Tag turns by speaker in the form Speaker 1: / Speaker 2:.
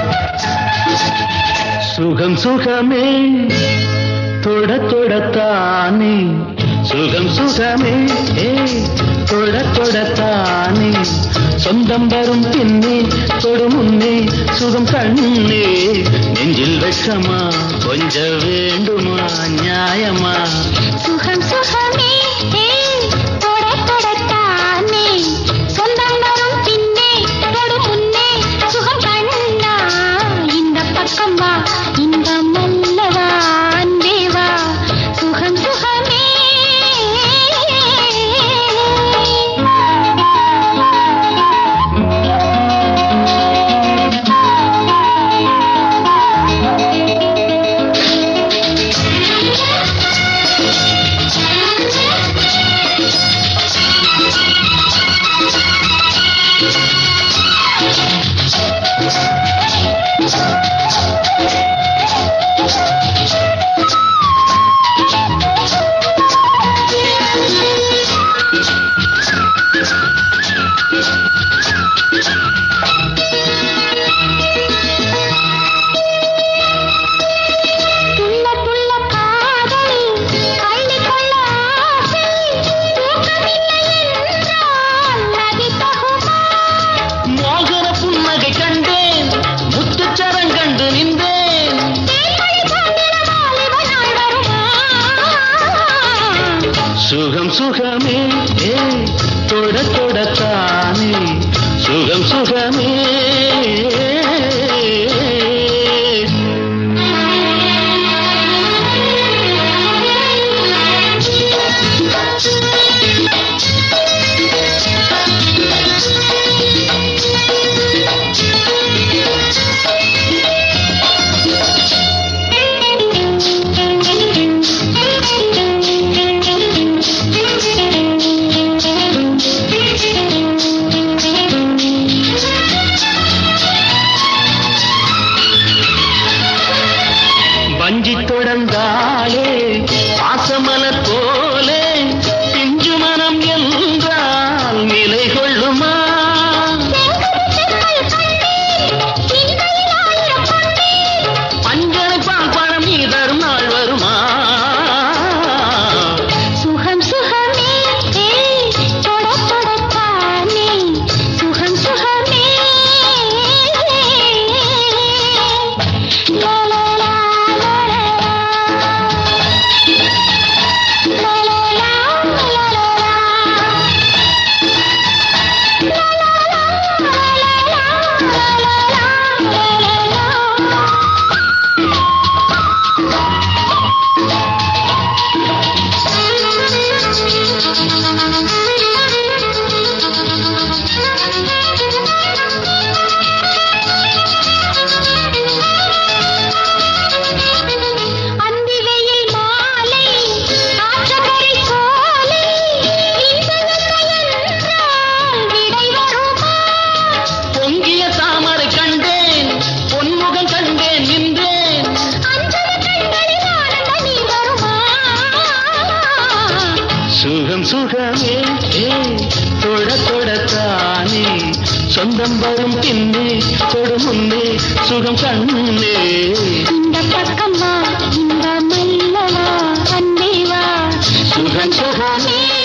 Speaker 1: சுகம் சுகமே தொட தொடத்தானே சுகம் சுகமே ஏ தொட தொடத்தானே சொந்தம் வரும் பின்னே தொடு முன்னே சுகம் கண்ணே நெஞ்சில் வெட்கமா கொஞ்ச வேண்டுமா நியாயமா
Speaker 2: சுகம் சுகமே ஏய், தொட தொடத்தானே சொந்தம் வரும் பின்னே தொடு முன்னே சுகம் கண்ணா இந்த பக்கம் வா இன்பம் அல்லவா அன்பே வா சுகம் சுகமே துள்ள துள்ள காதல் அள்ளிக்கொள்ள ஆசை தூக்கமில்லை என்றால் நதி தகுமா
Speaker 1: மோகர புன்னகை கண்டேன் முத்துச்சரம் கண்டு நின்றேன்
Speaker 2: தேன்மழை சாந்திர வாலிப நாள் வருமா
Speaker 1: சுகம் சுகமே ஏ தொட தொடத்தானே சுகம் சுகமே வஞ்சி தொடர்ந்தாலே பாசமலர் போலே பிஞ்சு மனம் என்றால் நிலை கொள்ளுமா பஞ்சனை பால் பழம் நீ தரும் நாள் வருமா
Speaker 2: சுகம் சுகமே ஏய், தொட தொடத்தானே சுகம் சுகமே லா, லா, லா, லா, லா, லா. லா, லா, லா, லா, லா, லா. லா, லா, லா, லா, லா, லா, லா, லா, லா, லா. அந்தி வெயில் மாலை ஆற்றங்கரை சோலை இன்பங்கள் என்றால் விடை வருமா
Speaker 1: பொங்கிய தாமரை கண்டேன் பொன்முகம் கண்டேன் நின்றேன்
Speaker 2: அஞ்சன கண்களில் ஆனந்த நீர் வருமா
Speaker 1: சுகம் சுகமே ஏ தொட தொடத்தானே சொந்தம் வரும் பின்னே தொடு முன்னே சுகம் கண்ணே
Speaker 2: இந்த பக்கம் வா இந்த மல்லவா அன்பே வா
Speaker 1: சுகம் சுகமே